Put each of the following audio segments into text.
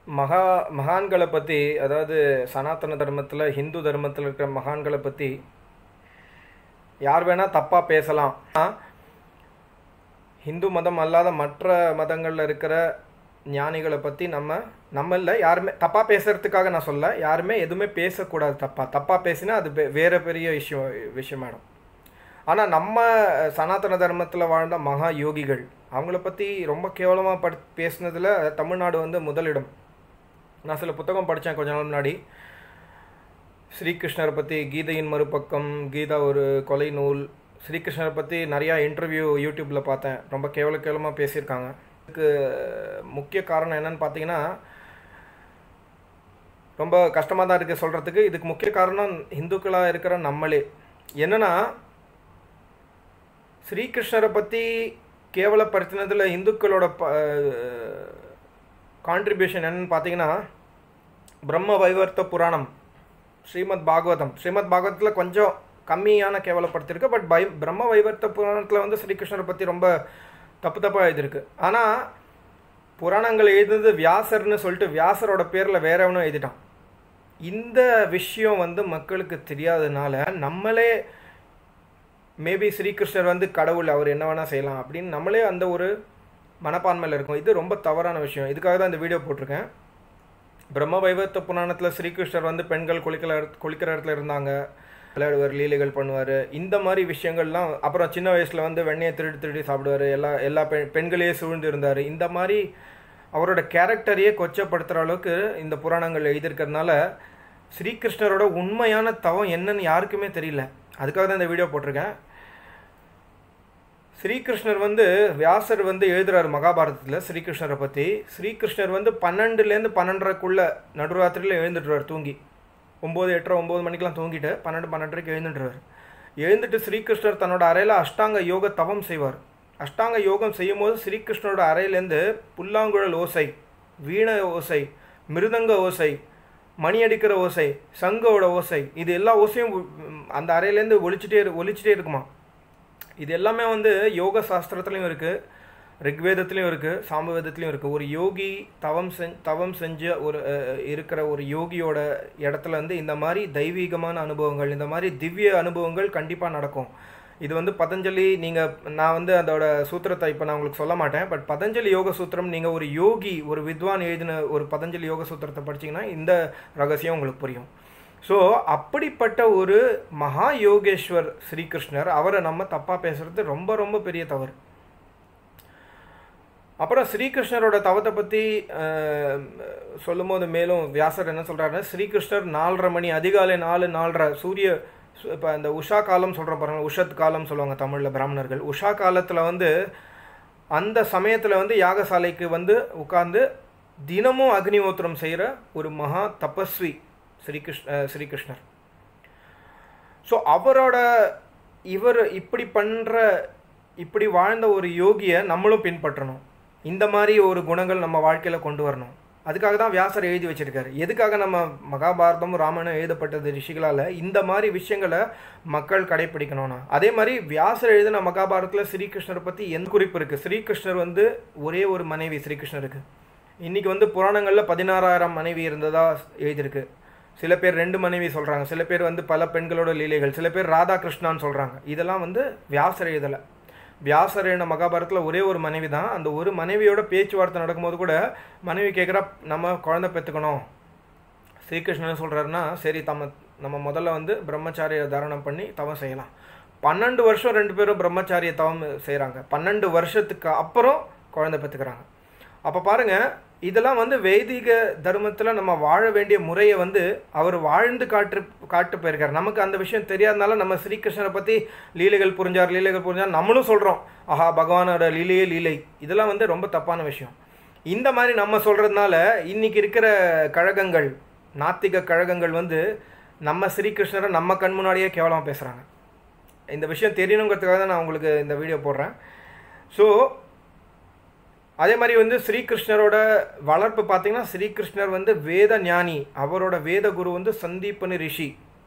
மகா மகான்களை பற்றி அதாவது சனாதன தர்மத்தில் ஹிந்து தர்மத்தில் இருக்கிற மகான்களை பற்றி யார் வேணால் தப்பாக பேசலாம் ஆனா, ஹிந்து மதம் அல்லாத மற்ற மதங்களில் இருக்கிற ஞானிகளை பற்றி நம்ம நம்மள யாருமே தப்பாக பேசுகிறதுக்காக நான் சொல்ல யாருமே எதுவுமே பேசக்கூடாது தப்பாக தப்பாக பேசினா அது வே- வேற பெரிய விஷயம் விஷயமாயிடும் ஆனால் நம்ம சனாதன தர்மத்தில் வாழ்ந்த மகா யோகிகள் அவங்கள பற்றி ரொம்ப கேவலமாக படி பேசுனதில் தமிழ்நாடு வந்து முதலிடம் நான் சில புத்தகம் படித்தேன் கொஞ்ச நாள் முன்னாடி ஸ்ரீகிருஷ்ணரை பற்றி கீதையின் மறுபக்கம் கீதா ஒரு கொலை நூல் ஸ்ரீகிருஷ்ணரை பற்றி நிறையா இன்டர்வியூ யூடியூப்பில் பார்த்தேன் ரொம்ப கேவல கேவலமாக பேசியிருக்காங்க இதுக்கு முக்கிய காரணம் என்னன்னு பார்த்தீங்கன்னா ரொம்ப கஷ்டமாக தான் இருக்குது சொல்கிறதுக்கு இதுக்கு முக்கிய காரணம் இந்துக்களாக இருக்கிற நம்மளே என்னன்னா ஸ்ரீகிருஷ்ணரை பற்றி கேவலப்படுத்தினதில் இந்துக்களோட கான்ட்ரிபியூஷன் என்னன்னு பார்த்தீங்கன்னா பிரம்ம வைவர்த்த புராணம் ஸ்ரீமத் பாகவதம் ஸ்ரீமத் பாகவதத்தில் கொஞ்சம் கம்மியான கேவலப்படுத்தியிருக்கு பட் பை பிரம்ம வைவர்த்த புராணத்தில் வந்து ஸ்ரீகிருஷ்ணரை பற்றி ரொம்ப தப்பு தப்பாக எழுதியிருக்கு ஆனால் புராணங்கள் எழுதுனது வியாசர்னு சொல்லிட்டு வியாசரோட பேரில் வேற எவனும் எழுதிட்டான் இந்த விஷயம் வந்து மக்களுக்கு தெரியாததுனால நம்மளே மேபி ஸ்ரீகிருஷ்ணர் வந்து கடவுள் அவர் என்ன வேணால் செய்யலாம் அப்படின்னு நம்மளே அந்த ஒரு மனப்பான்மையில் இருக்கும் இது ரொம்ப தவறான விஷயம் இதுக்காக தான் இந்த வீடியோ போட்டிருக்கேன் பிரம்ம வைவர்த்த புராணத்தில் ஸ்ரீகிருஷ்ணர் வந்து பெண்கள் குளிக்கிற இடத்து- குளிக்கிற இடத்துல இருந்தாங்க விளையாடுவார் லீலைகள் பண்ணுவார் இந்த மாதிரி விஷயங்கள்லாம் அப்புறம் சின்ன வயசில் வந்து வெண்ணெயை திருடி திருடி சாப்பிடுவார் எல்லா எல்லா பெண் பெண்களையே சூழ்ந்து இருந்தார் இந்த மாதிரி அவரோட கேரக்டரையே கொச்சப்படுத்துகிற அளவுக்கு இந்த புராணங்கள் எழுதியிருக்கிறதுனால ஸ்ரீகிருஷ்ணரோட உண்மையான தவம் என்னன்னு யாருக்குமே தெரியல அதுக்காக தான் இந்த வீடியோ போட்டிருக்கேன் ஸ்ரீகிருஷ்ணர் வந்து வியாசர் வந்து எழுதுறாரு மகாபாரதத்தில் ஸ்ரீகிருஷ்ணரை பற்றி ஸ்ரீகிருஷ்ணர் வந்து பன்னெண்டுலேருந்து பன்னெண்டரைக்குள்ள நடுராத்திரியில் எழுந்துட்டுருவார் தூங்கி ஒம்பது எட்டரை ஒம்பது மணிக்கெலாம் தூங்கிட்டு பன்னெண்டு பன்னெண்டரைக்கு எழுந்துட்டுருவார் எழுந்துட்டு ஸ்ரீகிருஷ்ணர் தன்னோட அறையில் அஷ்டாங்க யோக தவம் செய்வார் அஷ்டாங்க யோகம் செய்யும்போது ஸ்ரீகிருஷ்ணரோட அறையிலேருந்து புல்லாங்குழல் ஓசை வீண ஓசை மிருதங்க ஓசை மணி அடிக்கிற ஓசை சங்கோட ஓசை இது எல்லா ஓசையும் உம், அந்த அறையிலேருந்து ஒலிச்சிட்டே இரு- ஒலிச்சிட்டே இருக்குமா இது எல்லாமே வந்து யோக சாஸ்திரத்துலையும் இருக்குது ரிக்வேதத்துலையும் இருக்குது சாமவேதத்துலையும் இருக்குது ஒரு யோகி தவம் செஞ் தவம் செஞ்ச ஒரு அஹ், இருக்கிற ஒரு யோகியோட இடத்துல வந்து இந்த மாதிரி தெய்வீகமான அனுபவங்கள் இந்த மாதிரி திவ்ய அனுபவங்கள் கண்டிப்பாக நடக்கும் இது வந்து பதஞ்சலி நீங்கள் நான் வந்து அதோட சூத்திரத்தை இப்போ நான் உங்களுக்கு சொல்ல மாட்டேன் பட் பதஞ்சலி யோக சூத்திரம் நீங்கள் ஒரு யோகி ஒரு வித்வான் எழுதின ஒரு பதஞ்சலி யோக சூத்திரத்தை படிச்சீங்கன்னா இந்த ரகசியம் உங்களுக்கு புரியும் ஸோ அப்படிப்பட்ட ஒரு மகா யோகேஸ்வர் ஸ்ரீகிருஷ்ணர் அவரை நம்ம தப்பாக பேசுறது ரொம்ப ரொம்ப பெரிய தவறு அப்புறம் ஸ்ரீகிருஷ்ணரோட தவத்தை பற்றி சொல்லும்போது மேலும் வியாசர் என்ன சொல்கிறாருன்னா ஸ்ரீகிருஷ்ணர் நாலரை மணி அதிகாலை நாலு நாலரை சூரிய இப்போ இந்த உஷா காலம் சொல்கிறோம் பாருங்க உஷத் காலம் சொல்லுவாங்க தமிழில் பிராமணர்கள் உஷா காலத்தில் வந்து அந்த சமயத்தில் வந்து யாகசாலைக்கு வந்து உட்கார்ந்து தினமும் அக்னிஹோத்திரம் செய்கிற ஒரு மகா தபஸ்வி ஸ்ரீகிருஷ்ண ஸ்ரீகிருஷ்ணர் ஸோ அவரோட இவர் இப்படி பண்ணுற இப்படி வாழ்ந்த ஒரு யோகியை நம்மளும் பின்பற்றணும் இந்த மாதிரி ஒரு குணங்கள் நம்ம வாழ்க்கையில் கொண்டு வரணும் அதுக்காக தான் வியாசர் எழுதி வச்சிருக்காரு எதுக்காக நம்ம மகாபாரதமும் ராமாயணம் எழுதப்பட்டது ரிஷிகளால் இந்த மாதிரி விஷயங்களை மக்கள் கடைப்பிடிக்கணும்னா அதே மாதிரி வியாசர் எழுதின மகாபாரதத்தில் ஸ்ரீகிருஷ்ணரை பற்றி எந்த குறிப்பு இருக்குது ஸ்ரீகிருஷ்ணர் வந்து ஒரே ஒரு மனைவி ஸ்ரீகிருஷ்ணருக்கு இன்னைக்கு வந்து புராணங்களில் பதினாறாயிரம் மனைவி இருந்ததா எழுதியிருக்கு சில பேர் ரெண்டு மனைவி சொல்கிறாங்க சில பேர் வந்து பல பெண்களோட லீலைகள் சில பேர் ராதா கிருஷ்ணான்னு சொல்கிறாங்க இதெல்லாம் வந்து வியாசர் எழுதலை வியாசர் எழுதின மகாபாரதத்தில் ஒரே ஒரு மனைவி தான் அந்த ஒரு மனைவியோட பேச்சுவார்த்தை நடக்கும்போது கூட மனைவி கேட்குறா நம்ம குழந்தை பெற்றுக்கணும் ஸ்ரீகிருஷ்ணன் சொல்கிறாருன்னா சரி தம்ம நம்ம முதல்ல வந்து பிரம்மச்சாரிய தாரணம் பண்ணி தவம் செய்யலாம் பன்னெண்டு வருஷம் ரெண்டு பேரும் பிரம்மச்சாரிய தவம் செய்கிறாங்க பன்னெண்டு வருஷத்துக்கு அப்புறம் குழந்தை பெற்றுக்கிறாங்க அப்போ பாருங்க இதெல்லாம் வந்து வைதிக தர்மத்தில் நம்ம வாழ வேண்டிய முறையை வந்து அவர் வாழ்ந்து காட்டு காட்டு போயிருக்காரு நமக்கு அந்த விஷயம் தெரியாதனால நம்ம ஸ்ரீகிருஷ்ணரை பற்றி லீலைகள் புரிஞ்சார் லீலைகள் புரிஞ்சார் நம்மளும் சொல்கிறோம் ஆஹா பகவானோட லீலையே லீலை இதெல்லாம் வந்து ரொம்ப தப்பான விஷயம் இந்த மாதிரி நம்ம சொல்கிறதுனால இன்னைக்கு இருக்கிற கழகங்கள் நாத்திக கழகங்கள் வந்து நம்ம ஸ்ரீகிருஷ்ணரை நம்ம கண் முன்னாடியே கேவலமாக பேசுகிறாங்க இந்த விஷயம் தெரியணுங்கிறதுக்காக தான் நான் உங்களுக்கு இந்த வீடியோ போடுறேன் ஸோ அதே மாதிரி வந்து ஸ்ரீகிருஷ்ணரோட வளர்ப்பு பார்த்தீங்கன்னா ஸ்ரீகிருஷ்ணர் வந்து வேத ஞானி அவரோட வேத குரு வந்து சந்தீப்பனு ரிஷி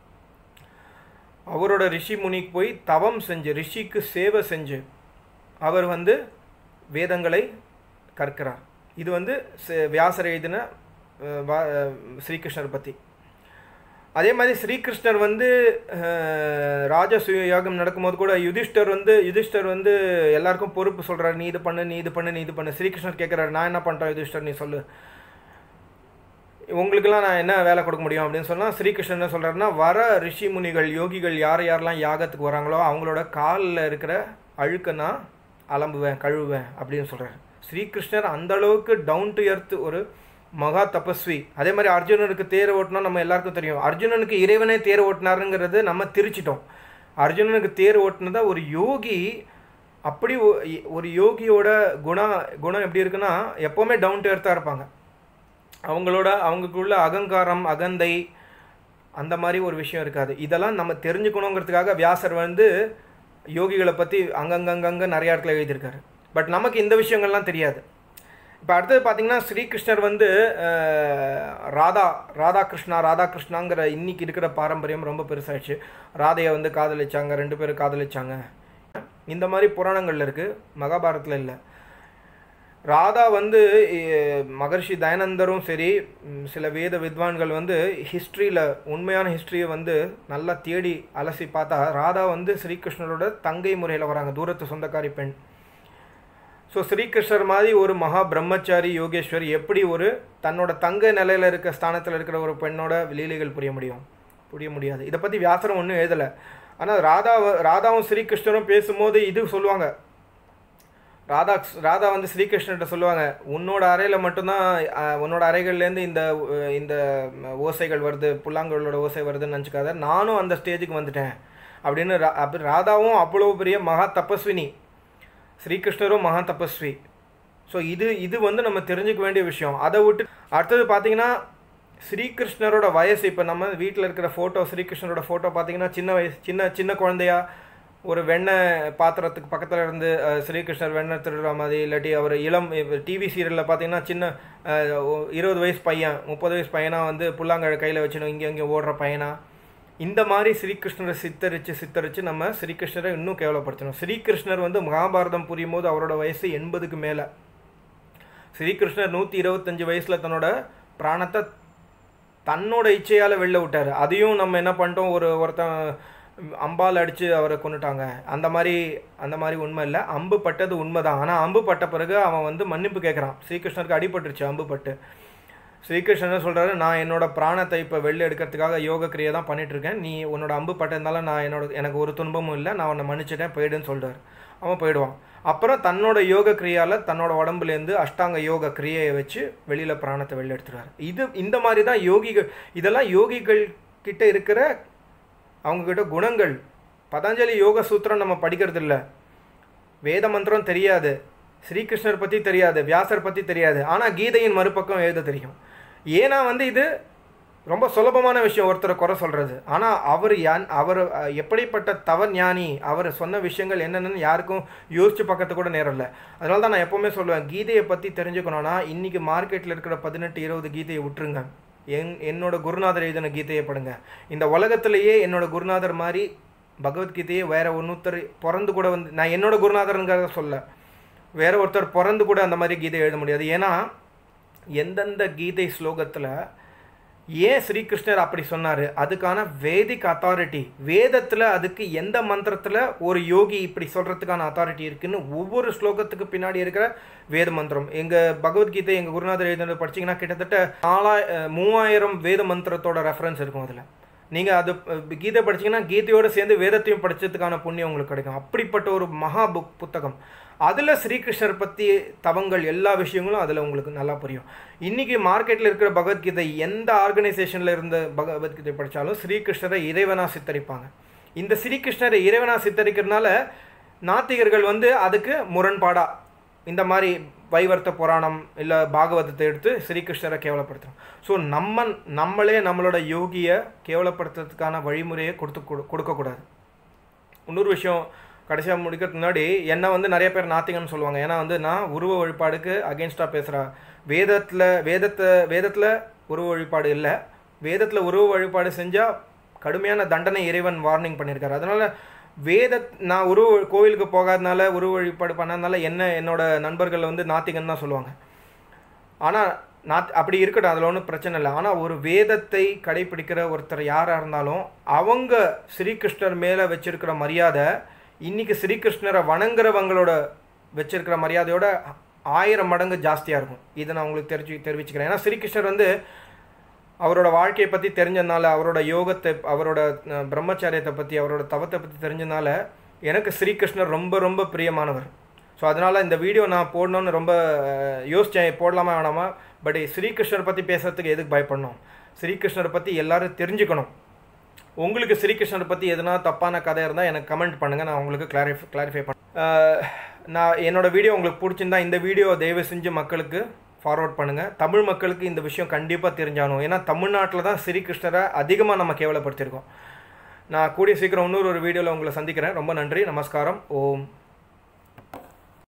அவரோட ரிஷி முனிக்கு போய் தவம் செஞ்சு ரிஷிக்கு சேவை செஞ்சு அவர் வந்து வேதங்களை கற்கிறார் இது வந்து ச- வியாசர் எழுதின அஹ், வா- அஹ், ஸ்ரீகிருஷ்ணர் பற்றி அதே மாதிரி ஸ்ரீகிருஷ்ணர் வந்து அஹ், ராஜசூய யாகம் நடக்கும்போது கூட யுதிஷ்டர் வந்து யுதிஷ்டர் வந்து எல்லாருக்கும் பொறுப்பு சொல்கிறார் நீ இது பண்ணு நீ இது பண்ணு நீ இது பண்ணு ஸ்ரீகிருஷ்ணர் கேட்குறாரு நான் என்ன பண்ணுறேன் யுதிஷ்டர் நீ சொல்லு உங்களுக்கெல்லாம் நான் என்ன வேலை கொடுக்க முடியும் அப்படின்னு சொன்னால் ஸ்ரீகிருஷ்ணன் என்ன சொல்கிறாருன்னா வர ரிஷி முனிகள் யோகிகள் யார் யாரெல்லாம் யாகத்துக்கு வராங்களோ அவங்களோட காலில் இருக்கிற அழுக்க நான் அலம்புவேன் கழுவுவேன் அப்படின்னு சொல்கிறார் ஸ்ரீகிருஷ்ணர் அந்த அளவுக்கு டவுன் டு எர்த் ஒரு மகா தபஸ்வி அதே மாதிரி அர்ஜுனனுக்கு தேர் ஓட்டினா நம்ம எல்லாருக்கும் தெரியும் அர்ஜுனனுக்கு இறைவனே தேர் ஓட்டினாருங்கிறது நம்ம திரிச்சிட்டோம் அர்ஜுனனுக்கு தேர் ஓட்டினதா ஒரு யோகி அப்படி ஒ- ஒரு யோகியோட குணம் குணம் எப்படி இருக்குன்னா எப்போவுமே டவுன் டு எர்த்தாக இருப்பாங்க அவங்களோட அவங்களுக்குள்ள அகங்காரம் அகந்தை அந்த மாதிரி ஒரு விஷயம் இருக்காது இதெல்லாம் நம்ம தெரிஞ்சுக்கணுங்கிறதுக்காக வியாசர் வந்து யோகிகளை பற்றி அங்கங்கங்கங்க நிறைய இடத்துல எழுதியிருக்காரு பட் நமக்கு இந்த விஷயங்கள்லாம் தெரியாது இப்போ அடுத்தது பார்த்தீங்கன்னா ஸ்ரீகிருஷ்ணர் வந்து அஹ், ராதா ராதா கிருஷ்ணா ராதா கிருஷ்ணாங்கிற இன்னைக்கு இருக்கிற பாரம்பரியம் ரொம்ப பெருசாயிடுச்சு ராதையை வந்து காதலிச்சாங்க ரெண்டு பேரும் காதலிச்சாங்க இந்த மாதிரி புராணங்கள்ல இருக்குது மகாபாரத்தில் இல்லை ராதா வந்து எ- மகர்ஷி தயானந்தரும் சரி ம், சில வேத வித்வான்கள் வந்து ஹிஸ்ட்ரியில் உண்மையான ஹிஸ்ட்ரியை வந்து நல்லா தேடி அலசி பார்த்தா ராதா வந்து ஸ்ரீகிருஷ்ணரோட தங்கை முறையில் வராங்க தூரத்து சொந்தக்காரி பெண் ஸோ ஸ்ரீகிருஷ்ணர் மாதிரி ஒரு மகா பிரம்மச்சாரி யோகேஸ்வர் எப்படி ஒரு தன்னோட தங்க நிலையில் இருக்க ஸ்தானத்தில் இருக்கிற ஒரு பெண்ணோட லீலைகள் புரிய முடியும் புரிய முடியாது இதை பற்றி வியாசரம் ஒன்றும் எழுதலை ஆனால் ராதா ராதாவும் ஸ்ரீகிருஷ்ணரும் பேசும்போது இது சொல்லுவாங்க ராதா ராதா வந்து ஸ்ரீகிருஷ்ணர்கிட்ட சொல்லுவாங்க உன்னோட அறையில் மட்டும்தான் அஹ், உன்னோட அறைகள்லேருந்து இந்த அஹ், இந்த ஓசைகள் வருது புல்லாங்குழலோட ஓசை வருதுன்னு நினச்சிக்காத நானும் அந்த ஸ்டேஜுக்கு வந்துட்டேன் அப்படின்னு ரா- அப்படி ராதாவும் அவ்வளோ பெரிய மகா தபஸ்வினி ஸ்ரீகிருஷ்ணரும் மகா தபஸ்வி ஸோ இது இது வந்து நம்ம தெரிஞ்சுக்க வேண்டிய விஷயம் அதை விட்டு அடுத்தது பார்த்தீங்கன்னா ஸ்ரீகிருஷ்ணரோட வயசு இப்போ நம்ம வீட்டில் இருக்கிற ஃபோட்டோ ஸ்ரீகிருஷ்ணரோட ஃபோட்டோ பார்த்தீங்கன்னா சின்ன வயசு சின்ன சின்ன குழந்தையா ஒரு வெண்ணெய் பாத்திரத்துக்கு பக்கத்தில் இருந்து அஹ், ஸ்ரீகிருஷ்ணர் வெண்ணெய் திருடுற மாதிரி இல்லாட்டி அவர் இளம் டிவி சீரியலில் பார்த்தீங்கன்னா சின்ன அஹ், ஒ- இருபது வயசு பையன் முப்பது வயசு பையனாக வந்து புல்லாங்கழ கையில் வச்சுன்னு இங்கே இங்கே ஓடுற பையனா இந்த மாதிரி ஸ்ரீகிருஷ்ணரை சித்தரித்து சித்தரித்து நம்ம ஸ்ரீகிருஷ்ணரை இன்னும் கேவலப்படுத்தணும் ஸ்ரீகிருஷ்ணர் வந்து மகாபாரதம் புரியும் போது அவரோட வயசு எண்பதுக்கு மேலே ஸ்ரீகிருஷ்ணர் நூற்றி இருபத்தஞ்சு வயசில் தன்னோட பிராணத்தை தன்னோட இச்சையால் வெளில விட்டார் அதையும் நம்ம என்ன பண்ணிட்டோம் ஒரு ஒருத்தன் அம்பால் அடித்து அவரை கொண்டுட்டாங்க அந்த மாதிரி அந்த மாதிரி உண்மை இல்லை அம்பு பட்டது உண்மைதான் ஆனால் அம்பு பட்ட பிறகு அவன் வந்து மன்னிப்பு கேட்குறான் ஸ்ரீகிருஷ்ணருக்கு அடிபட்டுருச்சு அம்பு பட்டு ஸ்ரீகிருஷ்ணன் சொல்கிறாரு நான் என்னோட பிராணத்தை இப்போ வெளில எடுக்கிறதுக்காக யோக கிரியை தான் பண்ணிட்டு இருக்கேன் நீ உன்னோட அம்பு பட்டதுனால நான் என்னோட எனக்கு ஒரு துன்பமும் இல்லை நான் உன்னை மன்னிச்சிட்டேன் போயிடுன்னு சொல்கிறார் அவன் போயிடுவான் அப்புறம் தன்னோட யோக கிரியால தன்னோட உடம்புலேருந்து அஷ்டாங்க யோக கிரியையை வச்சு வெளியில் பிராணத்தை வெளில எடுத்துருவார் இது இந்த மாதிரி தான் யோகிகள் இதெல்லாம் யோகிகள் கிட்ட இருக்கிற அவங்கக்கிட்ட குணங்கள் பதஞ்சலி யோக சூத்திரம் நம்ம படிக்கிறது இல்ல வேத மந்திரம் தெரியாது ஸ்ரீகிருஷ்ணர் பற்றி தெரியாது வியாசர் பற்றி தெரியாது ஆனால் கீதையின் மறுபக்கம் எழுத தெரியும் ஏன்னா வந்து இது ரொம்ப சுலபமான விஷயம் ஒருத்தரை குறை சொல்கிறது ஆனால் அவர் யான் அவர் அஹ், எப்படிப்பட்ட தவ ஞானி அவர் சொன்ன விஷயங்கள் என்னென்னு யாருக்கும் யோசிச்சு பக்கத்து கூட நேரம் இல்லை அதனால தான் நான் எப்போவுமே சொல்லுவேன் கீதையை பற்றி தெரிஞ்சுக்கணும்னா இன்றைக்கி மார்க்கெட்டில் இருக்கிற பதினெட்டு இருபது கீதையை விட்டுருங்க என் என்னோட குருநாதர் எழுதின கீதையை படுங்க இந்த உலகத்திலேயே என்னோட குருநாதர் மாதிரி பகவத்கீதையை வேற ஒன்றுத்தர் பிறந்து கூட வந்து நான் என்னோட குருநாதருங்கிறத சொல்ல வேற ஒருத்தர் பிறந்து கூட அந்த மாதிரி கீதை எழுத முடியாது ஏன்னா எந்தெந்த கீதை ஸ்லோகத்தில் ஏன் ஸ்ரீகிருஷ்ணர் அப்படி சொன்னார் அதுக்கான வேதிக் அத்தாரிட்டி வேதத்தில் அதுக்கு எந்த மந்திரத்தில் ஒரு யோகி இப்படி சொல்கிறதுக்கான அத்தாரிட்டி இருக்குன்னு ஒவ்வொரு ஸ்லோகத்துக்கு பின்னாடி இருக்கிற வேத மந்திரம் எங்கள் பகவத்கீதை எங்கள் குருநாதர் எழுதுனது படிச்சீங்கன்னா கிட்டத்தட்ட நாலாய் அஹ், மூவாயிரம் வேத மந்திரத்தோட ரெஃபரன்ஸ் இருக்கும் அதில் நீங்கள் அது அஹ், கீதை படிச்சீங்கன்னா கீதையோடு சேர்ந்து வேதத்தையும் படிச்சதுக்கான புண்ணியம் உங்களுக்கு கிடைக்கும் அப்படிப்பட்ட ஒரு மகா புக் புத்தகம் அதில் ஸ்ரீகிருஷ்ணர் பற்றி தவங்கள் எல்லா விஷயங்களும் அதில் உங்களுக்கு நல்லா புரியும் இன்றைக்கி மார்க்கெட்டில் இருக்கிற பகவத்கீதை எந்த ஆர்கனைசேஷனில் இருந்த பகவத்கீதை படித்தாலும் ஸ்ரீகிருஷ்ணரை இறைவனாக சித்தரிப்பாங்க இந்த ஸ்ரீகிருஷ்ணரை இறைவனாக சித்தரிக்கிறதுனால நாத்திகர்கள் வந்து அதுக்கு முரண்பாடாக இந்த மாதிரி வைவர்த்த புராணம் இல்லை பாகவதத்தை எடுத்து ஸ்ரீகிருஷ்ணரை கேவலப்படுத்துகிறோம் ஸோ நம்ம நம்மளே நம்மளோட யோகியை கேவலப்படுத்துறதுக்கான வழிமுறையை கொடுத்து கொடு- கொடுக்கக்கூடாது இன்னொரு விஷயம் கடைசியாக முடிக்கிறதுக்கு முன்னாடி என்னை வந்து நிறைய பேர் நாத்திகன்னு சொல்லுவாங்க ஏன்னா வந்து நான் உருவ வழிபாடுக்கு அகேன்ஸ்டாக பேசுகிறேன் வேதத்தில் வேதத்தை வேதத்தில் உருவ வழிபாடு இல்லை வேதத்தில் உருவ வழிபாடு செஞ்சால் கடுமையான தண்டனை இறைவன் வார்னிங் பண்ணியிருக்காரு அதனால் வேத நான் உருவ கோவிலுக்கு போகாதனால உருவ வழிபாடு பண்ணாதனால என்ன என்னோட நண்பர்கள் வந்து நாத்திகன் தான் சொல்லுவாங்க ஆனால் நான் அப்படி இருக்கட்டும் அதில் ஒன்றும் பிரச்சனை இல்லை ஆனால் ஒரு வேதத்தை கடைப்பிடிக்கிற ஒருத்தர் யாராக இருந்தாலும் அவங்க ஸ்ரீகிருஷ்ணர் மேலே வச்சிருக்கிற மரியாதை இன்னைக்கு ஸ்ரீகிருஷ்ணரை வணங்குறவங்களோட வச்சிருக்கிற மரியாதையோட ஆயிரம் மடங்கு ஜாஸ்தியாக இருக்கும் இதை நான் உங்களுக்கு தெரிஞ்சு தெரிவிச்சுக்கிறேன் ஏன்னா ஸ்ரீகிருஷ்ணர் வந்து அவரோட வாழ்க்கையை பற்றி தெரிஞ்சதுனால அவரோட யோகத்தை அவரோட அஹ், பிரம்மச்சாரியத்தை பற்றி அவரோட தவத்தை பற்றி தெரிஞ்சதுனால எனக்கு ஸ்ரீகிருஷ்ணர் ரொம்ப ரொம்ப பிரியமானவர் ஸோ அதனால் இந்த வீடியோ நான் போடணும்னு ரொம்ப அஹ், யோசித்தேன் போடலாமா வேணாமா பட் ஸ்ரீகிருஷ்ணர் பற்றி பேசுறதுக்கு எதுக்கு பயப்படணும் ஸ்ரீகிருஷ்ணரை பற்றி எல்லாரும் தெரிஞ்சுக்கணும் உங்களுக்கு ஸ்ரீகிருஷ்ணரை பற்றி எதுனா தப்பான கதை இருந்தால் எனக்கு கமெண்ட் பண்ணுங்கள் நான் உங்களுக்கு கிளாரிஃபை கிளாரிஃபை பண்ண நான் என்னோட வீடியோ உங்களுக்கு பிடிச்சிருந்தா இந்த வீடியோ தயவு செஞ்சு மக்களுக்கு ஃபார்வர்ட் பண்ணுங்கள் தமிழ் மக்களுக்கு இந்த விஷயம் கண்டிப்பாக தெரிஞ்சாகணும் ஏன்னா தமிழ்நாட்டில் தான் ஸ்ரீகிருஷ்ணரை அதிகமாக நம்ம கேவலப்படுத்தியிருக்கோம் நான் கூடிய சீக்கிரம் இன்னொரு ஒரு வீடியோவில் உங்களை சந்திக்கிறேன் ரொம்ப நன்றி நமஸ்காரம் ஓம்